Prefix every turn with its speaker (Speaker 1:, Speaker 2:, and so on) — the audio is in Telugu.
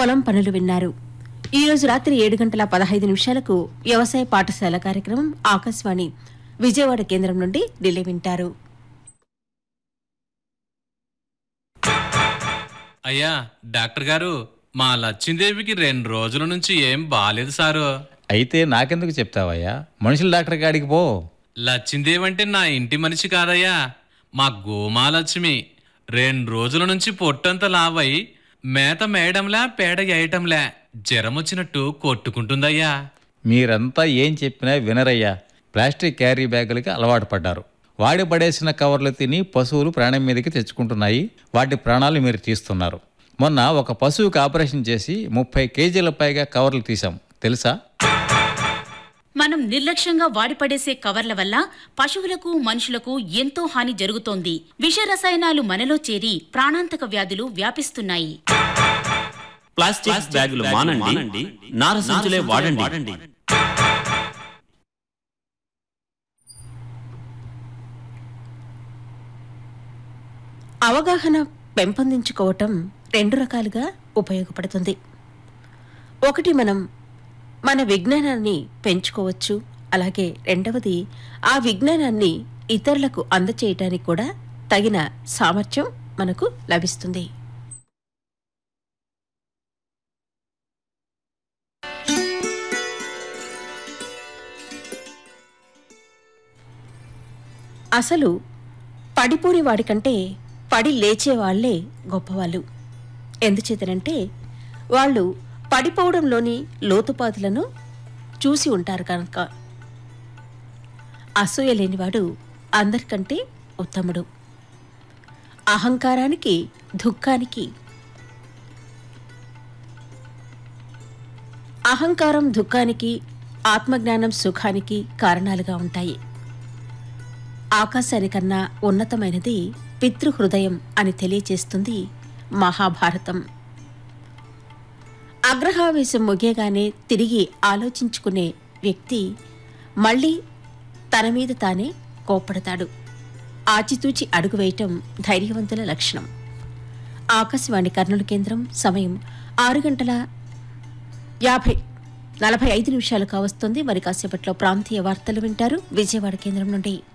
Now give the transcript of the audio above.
Speaker 1: పొలం పనులు విన్నారు ఈ రోజు రాత్రి ఏడు గంటల పదహైదు నిమిషాలకు వ్యవసాయ పాఠశాల కార్యక్రమం ఆకాశవాణి విజయవాడ కేంద్రం నుండి ఢిల్లీ వింటారు
Speaker 2: అయ్యా డాక్టర్ గారు మా లచ్చిందేవికి రెండు రోజుల నుంచి ఏం బాలేదు సారు
Speaker 3: అయితే నాకెందుకు చెప్తావయ్యా మనుషుల డాక్టర్ కాడికి పో
Speaker 2: లచ్చిందేవి అంటే నా ఇంటి మనిషి కాదయ్యా మా గోమాలక్ష్మి రెండు రోజుల నుంచి పొట్టంతా లావై మేత మేయడంలా పేడ వేయటంలా జ్వరం వచ్చినట్టు కొట్టుకుంటుందయ్యా
Speaker 3: మీరంతా ఏం చెప్పినా వినరయ్యా ప్లాస్టిక్ క్యారీ బ్యాగులకి అలవాటు పడ్డారు వాడి పడేసిన కవర్లు తిని పశువులు ప్రాణం మీదకి తెచ్చుకుంటున్నాయి వాటి ప్రాణాలు మీరు తీస్తున్నారు మొన్న ఒక పశువుకి ఆపరేషన్ చేసి ముప్పై కేజీల పైగా కవర్లు తీసాం తెలుసా
Speaker 4: మనం నిర్లక్ష్యంగా వాడిపడేసే కవర్ల వల్ల పశువులకు మనుషులకు ఎంతో హాని జరుగుతోంది విష రసాయనాలు మనలో చేరి ప్రాణాంతక వ్యాధులు వ్యాపిస్తున్నాయి
Speaker 5: ప్లాస్టిక్ బ్యాగులు మానండి నార సంచులే వాడండి
Speaker 1: అవగాహన పెంపొందించుకోవటం రెండు రకాలుగా ఉపయోగపడుతుంది ఒకటి మనం మన విజ్ఞానాన్ని పెంచుకోవచ్చు అలాగే రెండవది ఆ విజ్ఞానాన్ని ఇతరులకు అందచేయటానికి కూడా తగిన సామర్థ్యం మనకు లభిస్తుంది అసలు పడిపోని వాడికంటే పడి లేచే వాళ్ళే గొప్పవాళ్ళు ఎందుచేతనంటే వాళ్ళు పడిపోవడంలోని లోతుపాతులను చూసి ఉంటారు కనుక అసూయ లేనివాడు అందరికంటే ఉత్తముడు అహంకారానికి దుఃఖానికి అహంకారం దుఃఖానికి ఆత్మజ్ఞానం సుఖానికి కారణాలుగా ఉంటాయి ఆకాశానికన్నా ఉన్నతమైనది పితృహృదయం అని తెలియచేస్తుంది మహాభారతం అగ్రహావేశం ముగియగానే తిరిగి ఆలోచించుకునే వ్యక్తి మళ్ళీ తన మీద తానే కోప్పడతాడు ఆచితూచి అడుగు వేయటం ధైర్యవంతుల లక్షణం ఆకాశవాణి కర్నూలు కేంద్రం సమయం ఆరు గంటల యాభై నలభై ఐదు నిమిషాలు కావస్తుంది మరి కాసేపట్లో ప్రాంతీయ వార్తలు వింటారు విజయవాడ కేంద్రం నుండి